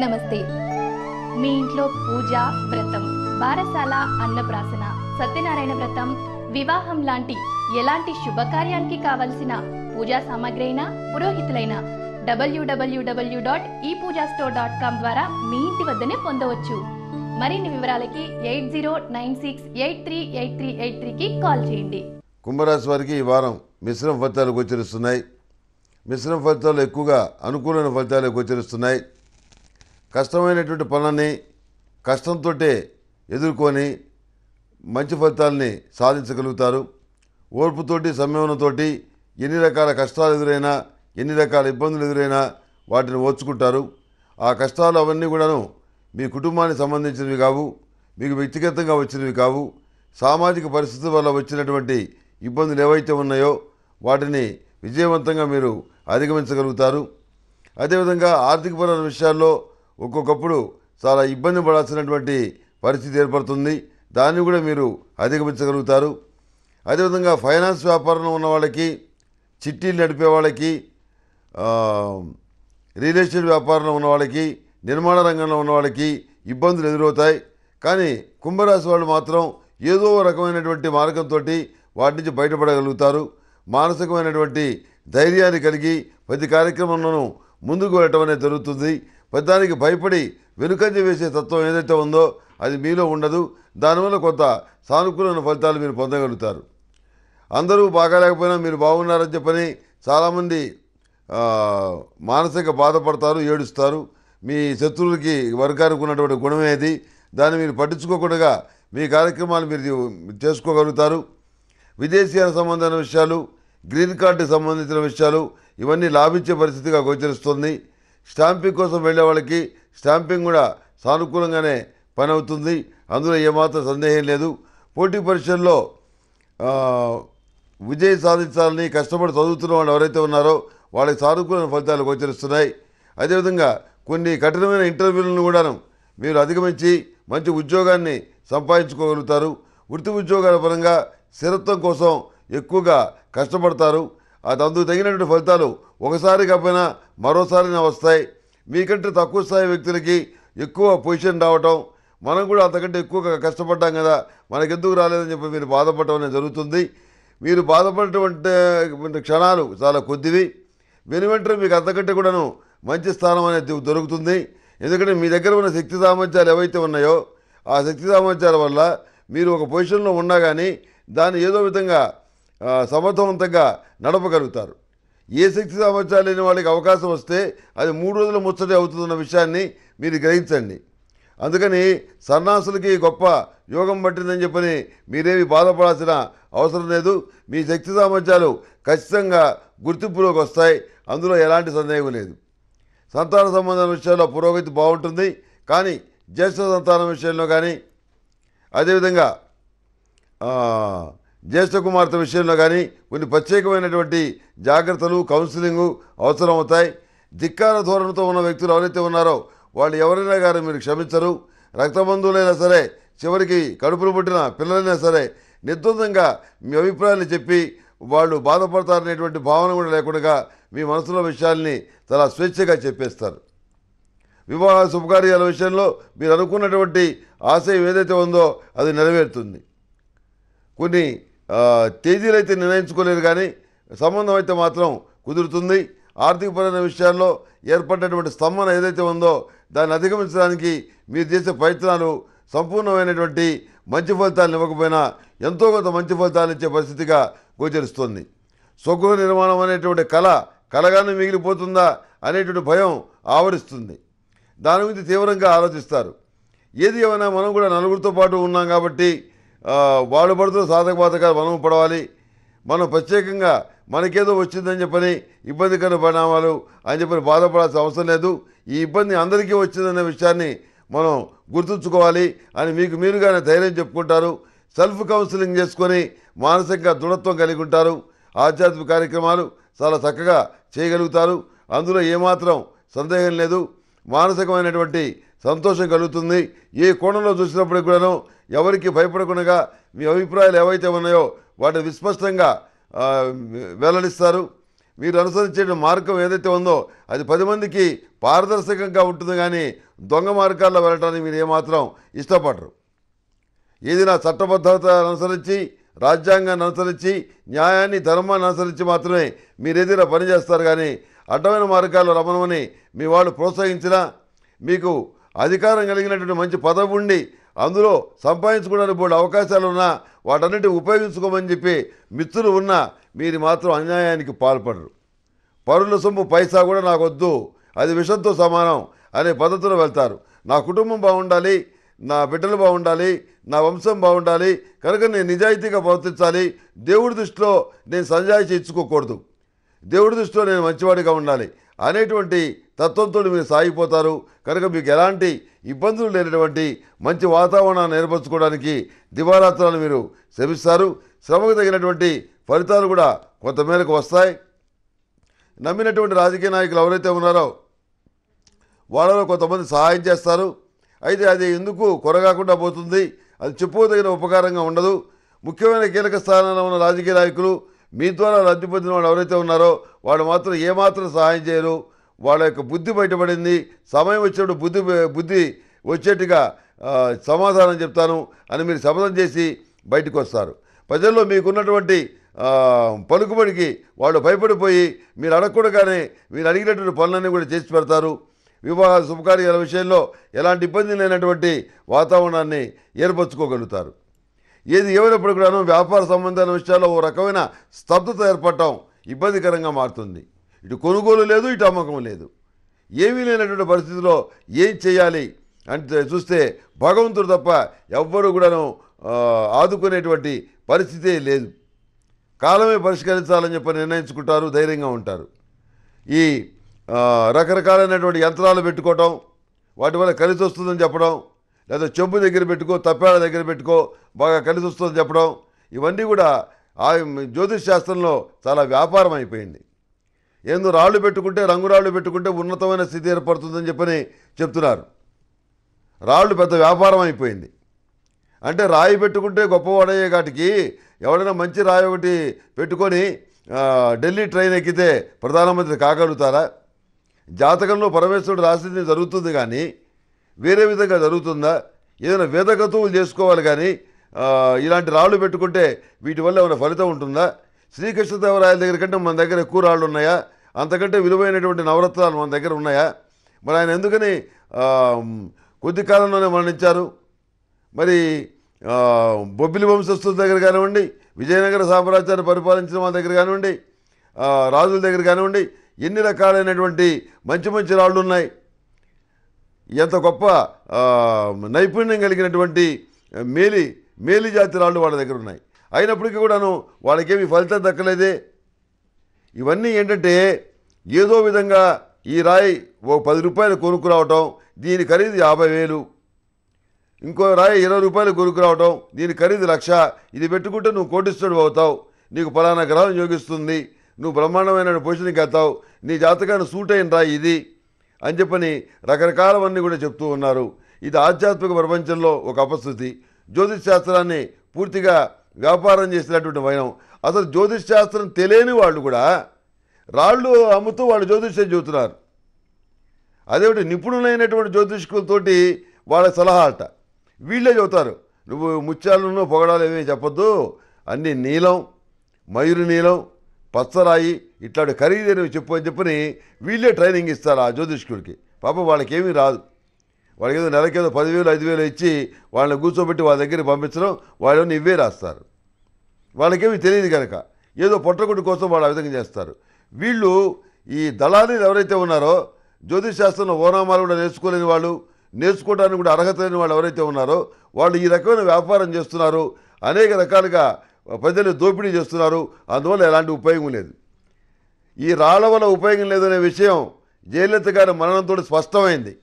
నమస్తే మీ ఇంట్లో పూజ వ్రతం బారసాల అన్నప్రాసన సత్యనారాయణ వ్రతం వివాహం లాంటి ఎలాంటి శుభకార్యానికి కావలసిన పూజా సామాగ్రి అయినా పురోహితులైన డబ్ల్యూడబ్ల్యూడబ్ల్యూ డాట్ ఈ పూజా స్టోర్ డాట్ కామ్ ద్వారా మీ ఇంటి వద్దనే పొందవచ్చు మరిన్ని వివరాలకి eight zero nine six eight three eight three eight త్రీకి కాల్ చేయండి కుంభరాశి వారికి ఈ వారం మిశ్రమ ఫలితాలు గోచరిస్తున్నాయి మిశ్రమ ఫలితాలు ఎక్కువగా అనుకూలమైన ఫలితాలు గోచరిస్తున్నాయి కష్టమైనటువంటి పనులని కష్టంతో ఎదుర్కొని మంచి ఫలితాలని సాధించగలుగుతారు ఓర్పుతోటి సంయమనంతోటి ఎన్ని రకాల కష్టాలు ఎదురైనా ఎన్ని రకాల ఇబ్బందులు ఎదురైనా వాటిని ఓర్చుకుంటారు ఆ కష్టాలు అవన్నీ కూడాను మీ కుటుంబానికి సంబంధించినవి కావు మీకు వ్యక్తిగతంగా వచ్చినవి కావు సామాజిక పరిస్థితుల వల్ల వచ్చినటువంటి ఇబ్బందులు ఏవైతే ఉన్నాయో వాటిని విజయవంతంగా మీరు అధిగమించగలుగుతారు అదేవిధంగా ఆర్థికపరమైన విషయాల్లో ఒక్కొక్కప్పుడు చాలా ఇబ్బంది పడాల్సినటువంటి పరిస్థితి ఏర్పడుతుంది దాన్ని కూడా మీరు అధిగమించగలుగుతారు అదేవిధంగా ఫైనాన్స్ వ్యాపారంలో ఉన్న వాళ్ళకి చిట్టీలు నడిపే వాళ్ళకి ఆ, రియల్ ఎస్టేట్ వ్యాపారంలో ఉన్న వాళ్ళకి నిర్మాణ రంగంలో ఉన్న వాళ్ళకి ఇబ్బందులు ఎదురవుతాయి కానీ కుంభరాశి వాళ్ళు మాత్రం ఏదో ఒక రకమైనటువంటి మార్గంతో వాటి నుంచి బయటపడగలుగుతారు మానసికమైనటువంటి ధైర్యాన్ని కలిగి ప్రతి కార్యక్రమంలోనూ ముందుకు వెళ్ళటం అనేది జరుగుతుంది పెద్దానికి భయపడి వెనుకంజ వేసే తత్వం ఏదైతే ఉందో అది మీలో ఉండదు దానివల్ల కొంత సానుకూలమైన ఫలితాలు మీరు పొందగలుగుతారు అందరూ బాగాలేకపోయినా మీరు బాగున్నారని చెప్పని చాలామంది ఆ, మానసిక బాధపడతారు ఏడుస్తారు మీ శత్రువులకి వర్గానికి ఉన్నటువంటి గుణమే అది దాన్ని మీరు పట్టించుకోకుండా మీ కార్యక్రమాలు మీరు చేసుకోగలుగుతారు విదేశీయాల సంబంధమైన విషయాలు గ్రీన్ కార్డు సంబంధించిన విషయాలు ఇవన్నీ లాభించే పరిస్థితిగా గోచరిస్తుంది స్టాంపింగ్ కోసం వెళ్ళే వాళ్ళకి స్టాంపింగ్ కూడా సానుకూలంగానే పని అవుతుంది అందులో ఏమాత్రం సందేహం లేదు పోటీ పరీక్షల్లో ఆ, విజయం సాధించాలని కష్టపడి చదువుతున్న వాళ్ళు ఎవరైతే ఉన్నారో వాళ్ళకి సానుకూలమైన ఫలితాలు గోచరిస్తున్నాయి అదేవిధంగా కొన్ని కఠినమైన ఇంటర్వ్యూలను కూడాను మీరు అధిగమించి మంచి ఉద్యోగాన్ని సంపాదించుకోగలుగుతారు వృత్తి ఉద్యోగాల పరంగా స్థిరత్వం కోసం ఎక్కువగా కష్టపడతారు అది అందుకు తగినటువంటి ఫలితాలు ఒకసారి కాకపోయినా మరోసారి వస్తాయి మీకంటే తక్కువ స్థాయి వ్యక్తులకి ఎక్కువ పొజిషన్ రావటం మనం కూడా అంతకంటే ఎక్కువగా కష్టపడ్డాం కదా మనకెందుకు రాలేదని చెప్పి మీరు బాధపడటం అనేది జరుగుతుంది మీరు బాధపడేటువంటి క్షణాలు చాలా కొద్దివి వెను వెంటనే మీకు అంతకంటే కూడాను మంచి స్థానం అనేది దొరుకుతుంది ఎందుకంటే మీ దగ్గర ఉన్న శక్తి సామర్థ్యాలు ఏవైతే ఉన్నాయో ఆ శక్తి సామర్థ్యాల వల్ల మీరు ఒక పొజిషన్లో ఉన్నా కానీ దాన్ని ఏదో విధంగా ఆ, సమర్థవంతంగా నడపగలుగుతారు ఏ శక్తి సామర్థ్యాలు లేని వాళ్ళకి అవకాశం వస్తే అది మూడు రోజుల ముచ్చటే అవుతుందన్న విషయాన్ని మీరు గ్రహించండి అందుకని సన్నాసులకి గొప్ప యోగం పట్టిందని చెప్పని మీరేమి బాధపడాల్సిన అవసరం లేదు మీ శక్తి సామర్థ్యాలు ఖచ్చితంగా గుర్తింపులోకి వస్తాయి అందులో ఎలాంటి సందేహం లేదు సంతాన సంబంధం విషయాల్లో పురోగతి బాగుంటుంది కానీ జ్యేష్ఠ సంతానం విషయంలో కానీ అదేవిధంగా ఆ, జ్యేష్ఠ కుమార్తె విషయంలో కానీ కొన్ని ప్రత్యేకమైనటువంటి జాగ్రత్తలు కౌన్సిలింగు అవసరం అవుతాయి ధిక్కార ధోరణితో ఉన్న వ్యక్తులు ఎవరైతే ఉన్నారో వాళ్ళు ఎవరైనా కానీ మీరు క్షమించరు రక్తబంధువులైనా సరే చివరికి కడుపులు పుట్టిన పిల్లలైనా సరే నిర్ద్వందంగా మీ అభిప్రాయాలు చెప్పి వాళ్ళు బాధపడతారనేటువంటి భావన కూడా లేకుండా మీ మనసులో విషయాల్ని చాలా స్వేచ్ఛగా చెప్పేస్తారు వివాహ శుభకార్యాల విషయంలో మీరు అనుకున్నటువంటి ఆశయం ఏదైతే ఉందో అది నెరవేరుతుంది కొన్ని ఆ, తేదీలు అయితే నిర్ణయించుకోలేరు కానీ సంబంధం అయితే మాత్రం కుదురుతుంది ఆర్థికపరమైన విషయాల్లో ఏర్పడినటువంటి స్తంభన ఏదైతే ఉందో దాన్ని అధిగమించడానికి మీరు చేసే ప్రయత్నాలు సంపూర్ణమైనటువంటి మంచి ఫలితాలను ఇవ్వకపోయినా ఎంతో కొంత మంచి ఫలితాలు ఇచ్చే పరిస్థితిగా గోచరిస్తుంది స్వగృహ నిర్మాణం అనేటువంటి కళ కలగానే మిగిలిపోతుందా అనేటువంటి భయం ఆవరిస్తుంది దాని గురించి తీవ్రంగా ఆలోచిస్తారు ఏది ఏమైనా మనం కూడా నలుగురితో పాటు ఉన్నాం కాబట్టి ఆ, వాళ్ళు పడుతున్న సాధక బాధకాలు మనం పడవాలి మనం ప్రత్యేకంగా మనకేదో వచ్చిందని చెప్పని ఇబ్బందికర పరిణామాలు అని చెప్పని బాధపడాల్సిన అవసరం లేదు ఈ ఇబ్బంది అందరికీ వచ్చిందనే విషయాన్ని మనం గుర్తుంచుకోవాలి అని మీకు మీరుగానే ధైర్యం చెప్పుకుంటారు సెల్ఫ్ కౌన్సిలింగ్ చేసుకొని మానసికంగా దృఢత్వం కలిగి ఉంటారు ఆధ్యాత్మిక కార్యక్రమాలు చాలా చక్కగా చేయగలుగుతారు అందులో ఏమాత్రం సందేహం లేదు మానసికమైనటువంటి సంతోషం కలుగుతుంది ఏ కోణంలో చూసినప్పటికి కూడాను ఎవరికి భయపడకుండా మీ అభిప్రాయాలు ఏవైతే ఉన్నాయో వాటిని విస్పష్టంగా ఆ, వెల్లడిస్తారు మీరు అనుసరించే మార్గం ఏదైతే ఉందో అది పది మందికి పారదర్శకంగా ఉంటుంది కానీ దొంగ మార్గాల్లో వెళ్ళడానికి మీరు ఏమాత్రం ఇష్టపడరు ఏదైనా చట్టబద్ధతను అనుసరించి రాజ్యాంగాన్ని అనుసరించి న్యాయాన్ని ధర్మాన్ని అనుసరించి మాత్రమే మీరు ఏదైనా పనిచేస్తారు కానీ అడ్డమైన మార్గాల్లో రమణమని మీ వాళ్ళు ప్రోత్సహించినా మీకు అధికారం కలిగినటువంటి మంచి పదవి ఉండి అందులో సంపాదించుకోవడానికి బోర్డు అవకాశాలు ఉన్నా వాటన్నిటి ఉపయోగించుకోమని చెప్పి మిత్రులు ఉన్నా మీరు మాత్రం అన్యాయానికి పాల్పడరు పరుల సొమ్ము పైసా కూడా నాకు వద్దు అది విషంతో సమానం అనే పద్ధతిలో వెళ్తారు నా కుటుంబం బాగుండాలి నా బిడ్డలు బాగుండాలి నా వంశం బాగుండాలి కనుక నేను నిజాయితీగా ప్రవర్తించాలి దేవుడి దృష్టిలో నేను సంజాయిషి ఇచ్చుకోకూడదు దేవుడి దృష్టిలో నేను మంచివాడిగా ఉండాలి అనేటువంటి తత్వంతో మీరు సాగిపోతారు కనుక మీకు ఎలాంటి ఇబ్బందులు లేనటువంటి మంచి వాతావరణాన్ని ఏర్పరచుకోవడానికి దివారాత్రాలు మీరు శ్రమిస్తారు శ్రమకు తగినటువంటి ఫలితాలు కూడా కొంతమేరకు వస్తాయి నమ్మినటువంటి రాజకీయ నాయకులు ఎవరైతే ఉన్నారో వాళ్ళలో కొంతమంది సహాయం చేస్తారు అయితే అది ఎందుకు కొరగాకుండా పోతుంది అది చెప్పుకోదగిన ఉపకారంగా ఉండదు ముఖ్యమైన కీలక స్థానంలో ఉన్న రాజకీయ నాయకులు మీ ద్వారా లబ్ధి పొందిన వాళ్ళు ఎవరైతే ఉన్నారో వాళ్ళు మాత్రం ఏమాత్రం సహాయం చేయరు వాళ్ళ యొక్క బుద్ధి బయటపడింది సమయం వచ్చినప్పుడు బుద్ధి బుద్ధి వచ్చేట్టుగా ఆ, సమాధానం చెప్తాను అని మీరు శపథం చేసి బయటకు వస్తారు ప్రజల్లో మీకున్నటువంటి ఆ, పలుకుబడికి వాళ్ళు భయపడిపోయి మీరు అడగకూడగానే మీరు అడిగినటువంటి పనులన్నీ కూడా చేసి పెడతారు వివాహ శుభకార్యాల విషయంలో ఎలాంటి ఇబ్బంది లేనటువంటి వాతావరణాన్ని ఏర్పరచుకోగలుగుతారు ఏది ఏమైనప్పుడు కూడాను వ్యాపార సంబంధాల విషయాల్లో ఓ రకమైన స్తబ్దత ఏర్పడటం ఇబ్బందికరంగా మారుతుంది ఇటు కొనుగోలు లేదు ఇటు అమ్మకం లేదు ఏమీ లేనటువంటి పరిస్థితిలో ఏం చేయాలి అంటే చూస్తే భగవంతుడు తప్ప ఎవ్వరూ కూడాను ఆ, ఆదుకునేటువంటి పరిస్థితే లేదు కాలమే పరిష్కరించాలని చెప్పి నిర్ణయించుకుంటారు ధైర్యంగా ఉంటారు ఈ ఆ, రకరకాలైనటువంటి యంత్రాలు పెట్టుకోవటం వాటి వల్ల కలిసి వస్తుందని చెప్పడం లేదా చెంబు దగ్గర పెట్టుకో తప్పేళ్ళ దగ్గర పెట్టుకో బాగా కలిసి వస్తుందని చెప్పడం ఇవన్నీ కూడా ఆ జ్యోతిష్ శాస్త్రంలో చాలా వ్యాపారం అయిపోయింది ఏందో రాళ్ళు పెట్టుకుంటే రంగురాళ్ళు పెట్టుకుంటే ఉన్నతమైన స్థితి ఏర్పడుతుందని చెప్పని చెప్తున్నారు రాళ్ళు పెద్ద వ్యాపారం అయిపోయింది అంటే రాయి పెట్టుకుంటే గొప్పవాడయ్యే కాటికి ఎవడైనా మంచి రాయి ఒకటి పెట్టుకొని ఆ, ఢిల్లీ ట్రైన్ ఎక్కితే ప్రధానమంత్రి కాగలుగుతారా జాతకంలో పరమేశ్వరుడు రాసింది జరుగుతుంది కానీ వేరే విధంగా జరుగుతుందా ఏదైనా వేదగతువులు చేసుకోవాలి కానీ ఆ, ఇలాంటి రాళ్ళు పెట్టుకుంటే వీటి వల్ల ఏమైనా ఫలితం ఉంటుందా శ్రీకృష్ణదేవరాయల దగ్గర కంటే మన దగ్గర ఎక్కువ రాళ్ళు ఉన్నాయా అంతకంటే విలువైనటువంటి నవరత్నాలు మన దగ్గర ఉన్నాయా మరి ఆయన ఎందుకని ఆ, కొద్ది కాలంలోనే మరణించారు మరి ఆ, బొబ్బిలి వంశస్థుల దగ్గర కానివ్వండి విజయనగర సామ్రాజ్యాన్ని పరిపాలించిన వాళ్ళ దగ్గర కానివ్వండి ఆ, రాజుల దగ్గర కానివ్వండి ఎన్ని రకాలైనటువంటి మంచి మంచి రాళ్ళు ఉన్నాయి ఎంత గొప్ప ఆ, నైపుణ్యం కలిగినటువంటి మేలి మేలి జాతి రాళ్ళు వాళ్ళ దగ్గర ఉన్నాయి అయినప్పటికీ కూడాను వాళ్ళకేమి ఫలితం దక్కలేదే ఇవన్నీ ఏంటంటే ఏదో విధంగా ఈ రాయి ఓ పది రూపాయలు కొనుక్కురావటం దీని ఖరీదు యాభై వేలు ఇంకో రాయి ఇరవై రూపాయలు కొనుక్కురావటం దీని ఖరీదు లక్ష ఇది పెట్టుకుంటే నువ్వు కోటిస్తుడు అవుతావు నీకు పలానా గ్రహం యోగిస్తుంది నువ్వు బ్రహ్మాండమైన పొజిషన్కి వెళ్తావు నీ జాతకాన్ని సూట్ అయిన రాయి ఇది అని చెప్పని రకరకాలవన్నీ కూడా చెప్తూ ఉన్నారు ఇది ఆధ్యాత్మిక ప్రపంచంలో ఒక అపస్థితి జ్యోతిష్ శాస్త్రాన్ని పూర్తిగా వ్యాపారం చేసినటువంటి వైనం అసలు జ్యోతిష్ శాస్త్రం తెలియని వాళ్ళు కూడా రాళ్ళు అమ్ముతూ వాళ్ళు జ్యోతిష్యం చెబుతున్నారు అదేమిటి నిపుణులైనటువంటి జ్యోతిష్కులతోటి వాళ్ళ సలహా అట వీళ్ళే చెబుతారు నువ్వు ముత్యాలను పొగడాలు ఏమీ చెప్పొద్దు అన్ని నీలం మయూరు నీలం పచ్చరాయి ఇట్లాంటి ఖరీదైనవి చెప్పు అని చెప్పని వీళ్ళే ట్రైనింగ్ ఇస్తారు ఆ జ్యోతిష్కుడికి పాప వాళ్ళకి ఏమీ రాదు వాళ్ళకి ఏదో నెలకేదో పదివేలు ఐదు వేలు ఇచ్చి వాళ్ళని కూర్చోబెట్టి వాళ్ళ దగ్గరికి పంపించడం వాళ్ళు ఇవే రాస్తారు వాళ్ళకేమీ తెలియదు కనుక ఏదో పొట్టగుడ్డు కోసం వాళ్ళు ఆ విధంగా చేస్తారు వీళ్ళు ఈ దళారీలు ఎవరైతే ఉన్నారో జ్యోతిష్ శాస్త్రంలో ఓనామాలు కూడా నేర్చుకోలేని వాళ్ళు నేర్చుకోవడానికి కూడా అర్హత లేని వాళ్ళు ఎవరైతే ఉన్నారో వాళ్ళు ఈ రకమైన వ్యాపారం చేస్తున్నారు అనేక రకాలుగా ప్రజలు దోపిడీ చేస్తున్నారు అందువల్ల ఎలాంటి ఉపయోగం లేదు ఈ రాళ్ల వల్ల ఉపయోగం లేదనే విషయం జయలలిత గారి మరణంతో స్పష్టమైంది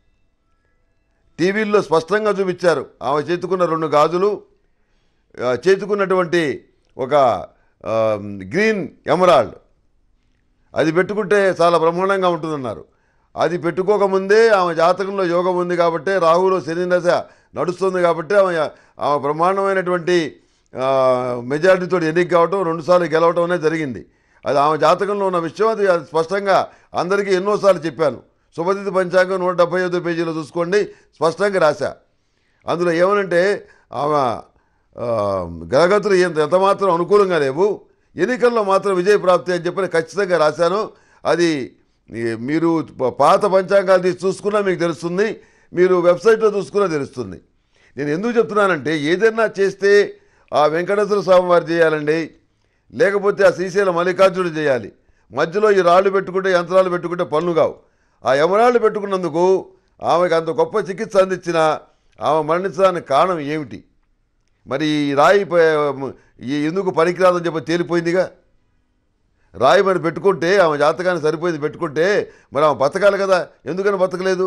టీవీల్లో స్పష్టంగా చూపించారు ఆమె చేతుకున్న రెండు గాజులు ఆ, చేతుకున్నటువంటి ఒక ఆ, గ్రీన్ ఎమరాల్డ్ అది పెట్టుకుంటే చాలా బ్రహ్మాండంగా ఉంటుందన్నారు అది పెట్టుకోకముందే ఆమె జాతకంలో యోగం ఉంది కాబట్టి రాహులో శని దశ నడుస్తుంది కాబట్టి ఆమె ఆమె బ్రహ్మాండమైనటువంటి ఆ, మెజారిటీతో ఎన్నిక కావటం రెండుసార్లు గెలవటం అనేది జరిగింది అది ఆమె జాతకంలో ఉన్న విషయం అది అది స్పష్టంగా అందరికీ ఎన్నోసార్లు చెప్పాను శుభతిథి పంచాంగం నూట డెబ్బై ఐదో పేజీలో చూసుకోండి స్పష్టంగా రాశా అందులో ఏమనంటే ఆమె ఆ, గ్రహగతులు ఎంత ఎంతమాత్రం అనుకూలంగా లేవు ఎన్నికల్లో మాత్రం విజయ ప్రాప్తి అని చెప్పి ఖచ్చితంగా రాశాను అది ఈ మీరు ప- పాత పంచాంగాలు తీసి చూసుకున్నా మీకు తెలుస్తుంది మీరు వెబ్సైట్లో చూసుకున్నా తెలుస్తుంది నేను ఎందుకు చెప్తున్నానంటే ఏదైనా చేస్తే ఆ వెంకటేశ్వర స్వామి వారు చేయాలండి లేకపోతే ఆ శ్రీశైల మల్లికార్జునుడు చేయాలి మధ్యలో ఈ రాళ్ళు పెట్టుకుంటే యంత్రాలు పెట్టుకుంటే పనులు కావు ఆ యమరాళ్ళు పెట్టుకున్నందుకు ఆమెకు అంత గొప్ప చికిత్స అందించిన ఆమె మరణించడానికి కారణం ఏమిటి మరి ఈ రాయి ప- ఈ ఎందుకు పనికిరాదని చెప్పి తేలిపోయిందిగా రాయి మరి పెట్టుకుంటే ఆమె జాతకాన్ని సరిపోయింది పెట్టుకుంటే మరి ఆమె బతకాలి కదా ఎందుకని బతకలేదు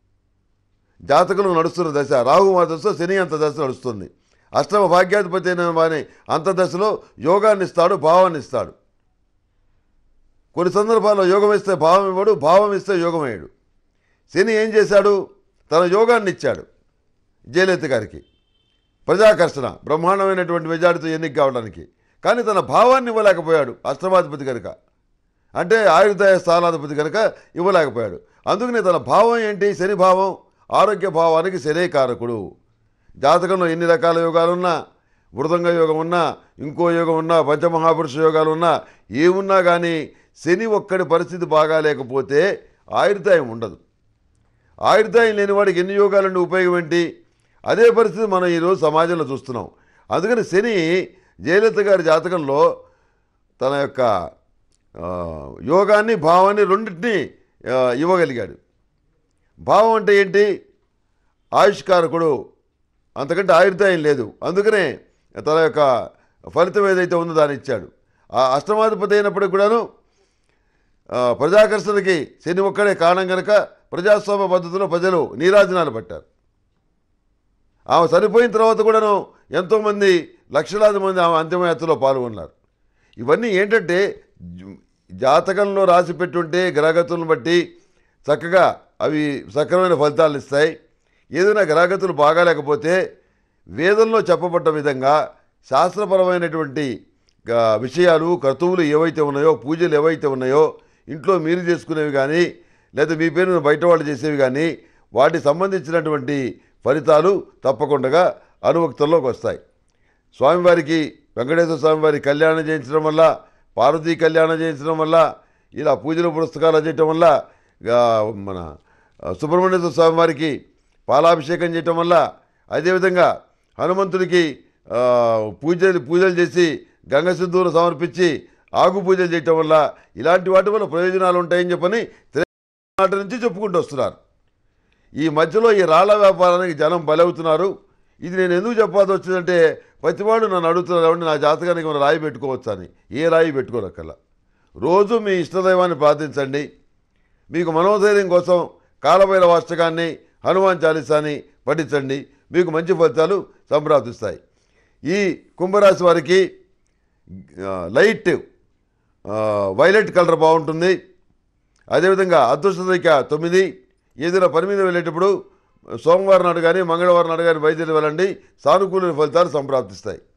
జాతకంలో నడుస్తున్న దశ రాహు మా దశ శని అంత దశ నడుస్తుంది అష్టమ భాగ్యాధిపతి అయిన వాని అంత దశలో యోగాన్ని ఇస్తాడు భావాన్ని ఇస్తాడు కొన్ని సందర్భాల్లో యోగం ఇస్తే భావం ఇవ్వడు భావం ఇస్తే యోగమయ్యాడు శని ఏం చేశాడు తన యోగాన్ని ఇచ్చాడు జయలలిత గారికి ప్రజాకర్షణ బ్రహ్మాండమైనటువంటి మెజారిటీతో ఎన్నిక కావడానికి కానీ తన భావాన్ని ఇవ్వలేకపోయాడు అష్టమాధిపతి కనుక అంటే ఆయుర్దాయ స్థానాధిపతి కనుక ఇవ్వలేకపోయాడు అందుకని తన భావం ఏంటి శని భావం ఆరోగ్య భావానికి శనే కారకుడు జాతకంలో ఎన్ని రకాల యోగాలున్నా మృదంగ యోగం ఉన్నా ఇంకో యోగం ఉన్నా పంచమహాపురుష యోగాలు ఉన్నా ఏమున్నా కానీ శని ఒక్కడి పరిస్థితి బాగాలేకపోతే ఆయుర్దాయం ఉండదు ఆయుర్దాయం లేని వాడికి ఎన్ని యోగాలండి ఉపయోగం ఏంటి అదే పరిస్థితి మనం ఈరోజు సమాజంలో చూస్తున్నాం అందుకని శని జయలలిత గారి జాతకంలో తన యొక్క ఆ, యోగాన్ని భావాన్ని రెండింటినీ ఆ, ఇవ్వగలిగాడు భావం అంటే ఏంటి ఆయుష్కారకుడు అంతకంటే ఆయుర్దాయం లేదు అందుకనే తన యొక్క ఫలితం ఏదైతే ఉందో దాన్ని ఇచ్చాడు ఆ అష్టమాధిపతి అయినప్పటికి కూడాను ఆ, ప్రజాకర్షణకి శని ఒక్కడే కారణం కనుక ప్రజాస్వామ్య పద్ధతిలో ప్రజలు నీరాజనాలు పట్టారు ఆమె చనిపోయిన తర్వాత కూడాను ఎంతోమంది లక్షలాది మంది ఆమె అంతిమయాత్రలో పాల్గొన్నారు ఇవన్నీ ఏంటంటే జ- జాతకంలో రాసి పెట్టుంటే గ్రహగతులను బట్టి చక్కగా అవి సక్రమైన ఫలితాలను ఇస్తాయి ఏదైనా గ్రహగతులు బాగాలేకపోతే వేదంలో చెప్పబడ్డ విధంగా శాస్త్రపరమైనటువంటి ఆ, విషయాలు క్రతువులు ఏవైతే ఉన్నాయో పూజలు ఏవైతే ఉన్నాయో ఇంట్లో మీరు చేసుకునేవి కానీ లేదా మీ పేరున బయట వాళ్ళు చేసేవి కానీ వాటికి సంబంధించినటువంటి ఫలితాలు తప్పకుండా అనువక్తుల్లోకి వస్తాయి స్వామివారికి వెంకటేశ్వర స్వామివారి కళ్యాణం చేయించడం వల్ల పార్వతీ కళ్యాణం చేయించడం వల్ల ఇలా పూజల పుస్తకాలు చేయటం వల్ల ఆ, మన ఆ, సుబ్రహ్మణ్యేశ్వర స్వామివారికి పాలాభిషేకం చేయటం వల్ల అదేవిధంగా హనుమంతుడికి ఆ, పూజలు పూజలు చేసి గంగ సింధూరు సమర్పించి ఆగు పూజలు చేయటం వల్ల ఇలాంటి వాటి వల్ల ప్రయోజనాలు ఉంటాయని చెప్పని నాటి నుంచి చెప్పుకుంటూ వస్తున్నారు ఈ మధ్యలో ఈ రాళ్ల వ్యాపారానికి జనం బలవుతున్నారు ఇది నేను ఎందుకు చెప్పాల్సి వచ్చిందంటే ప్రతివాడు నన్ను అడుగుతున్నారు "ఏమండి, నా జాతకానికి మనం రాయి పెట్టుకోవచ్చా అని ఏ రాయి పెట్టుకోనక్కర్లా రోజు మీ ఇష్టదైవాన్ని ప్రార్థించండి మీకు మనోధైర్యం కోసం కాలభైరవ వాస్తకాన్ని హనుమాన్ చాలీసాని పఠించండి మీకు మంచి ఫలితాలు సంప్రాప్తిస్తాయి ఈ కుంభరాశి వారికి ఆ, లైట్ ఆ, వైలెట్ కలర్ బాగుంటుంది అదేవిధంగా అదృష్ట సంఖ్య తొమ్మిది ఏదైనా పని మీద వెళ్ళేటప్పుడు సోమవారం నాడు కానీ మంగళవారం నాడు కానీ బయలుదేరి వెళ్ళండి సానుకూల ఫలితాలు సంప్రాప్తిస్తాయి